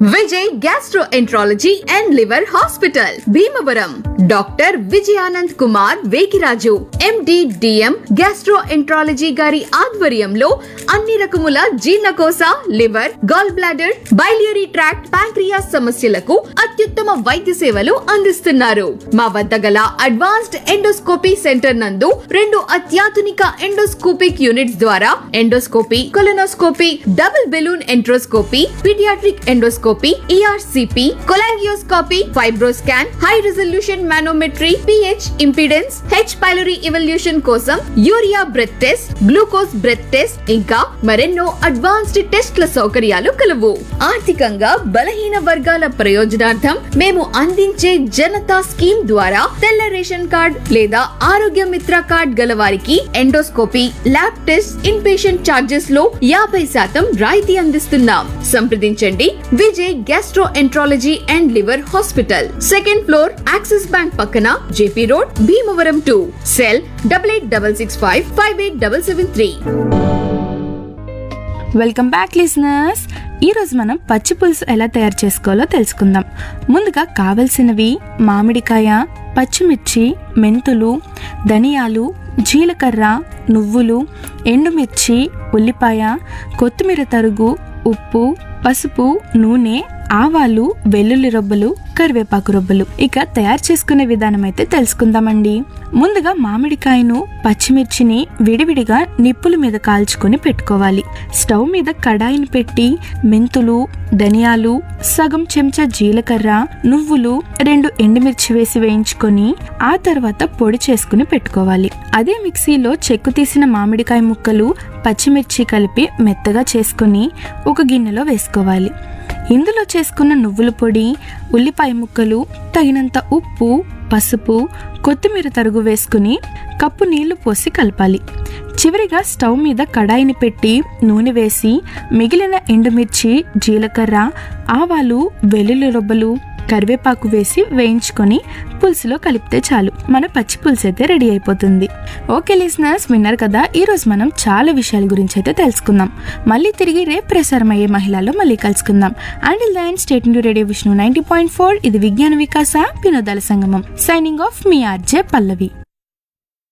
Vijay gastroenterology and liver hospital Bhimavaram doctor Vijayanand Kumar Vekiraju MD DM gastroenterology గారి ఆధ్వర్యంలో అన్ని రకముల జీర్ణకోశ liver gall bladder biliary tract pancreas సమస్యలకు అత్యుత్తమ వైద్య సేవలు అందిస్తున్నారు మా వద్ద గల అడ్వాన్స్డ్ ఎండోస్కోపీ సెంటర్ నందు రెండు అత్యాధునిక ఎండోస్కోపిక్ యూనిట్స్ ద్వారా endoscopy colonoscopy double balloon enteroscopy paediatric endoscopy ERCP cholangioscopy fibroscan high resolution manometry pH impedance H pylori evaluation కోసం urea breath test glucose breath test ఇంకా మరెన్నో అడ్వాన్స్డ్ టెస్ట్ల సౌకర్యాలు కలవు ఆర్థికంగా బలహీన వర్గాల ప్రయోజనార్థం మేము అందించే జనతా స్కీమ్ ద్వారా తెల్ల రేషన్ కార్డ్ లేదా ఆరోగ్య మిత్ర కార్డ్ గల వారికి endoscopy lab test in patient charges లో యాభై శాతం రాయితీ అందిస్తున్నాం సంప్రదించండి Vijay gastroenterology and liver hospital second floor Axis bank పక్కన JP road Bhimavaram to cell double eight double six five five eight double seven three welcome back listeners ఈరోజు మనం పచ్చి పులుసు ఎలా తయారు చేసుకోవాలో తెలుసుకుందాం ముందుగా కావలసినవి మామిడికాయ పచ్చిమిర్చి మెంతులు ధనియాలు జీలకర్ర నువ్వులు ఎండుమిర్చి ఉల్లిపాయ కొత్తిమీర తరుగు ఉప్పు పసుపు నూనె ఆవాలు వెల్లుల్లి రొబ్బలు కరివేపాకు రొబ్బలు ఇక తయారు చేసుకునే విధానం అయితే తెలుసుకుందామండి ముందుగా మామిడికాయను పచ్చిమిర్చిని విడివిడిగా నిప్పుల మీద కాల్చుకొని పెట్టుకోవాలి స్టవ్ మీద కడాయిని పెట్టి మెంతులు ధనియాలు సగం చెంచా జీలకర్ర నువ్వులు రెండు ఎండుమిర్చి వేసి వేయించుకొని ఆ తర్వాత పొడి చేసుకుని పెట్టుకోవాలి అదే మిక్సీలో చెక్కు తీసిన మామిడికాయ ముక్కలు పచ్చిమిర్చి కలిపి మెత్తగా చేసుకొని ఒక గిన్నెలో వేసుకోవాలి ఇందులో చేసుకున్న నువ్వుల పొడి ఉల్లిపాయ ముక్కలు తగినంత ఉప్పు పసుపు కొత్తిమీర తరుగు వేసుకుని కప్పు నీళ్లు పోసి కలపాలి చివరిగా స్టవ్ మీద కడాయిని పెట్టి నూనె వేసి మిగిలిన ఎండుమిర్చి జీలకర్ర ఆవాలు వెల్లుల్లి రొబ్బలు కరివేపాకు వేసి వేయించుకొని పులుసులో కలిపితే చాలు మన పచ్చి పులుసు అయితే రెడీ అయిపోతుంది ఓకే లిసనర్స్ విన్నారు కదా ఈరోజు మనం చాలా విషయాల గురించి అయితే తెలుసుకుందాం మళ్ళీ తిరిగి రేపు ప్రసారం అయ్యే మహిళల్లో మళ్ళీ కలుసుకుందాం and then state into radio Vishnu ninety point four ఇది విజ్ఞాన వికాస వినోదాల సంగమం సైనింగ్ ఆఫ్ మీ ఆర్జే పల్లవి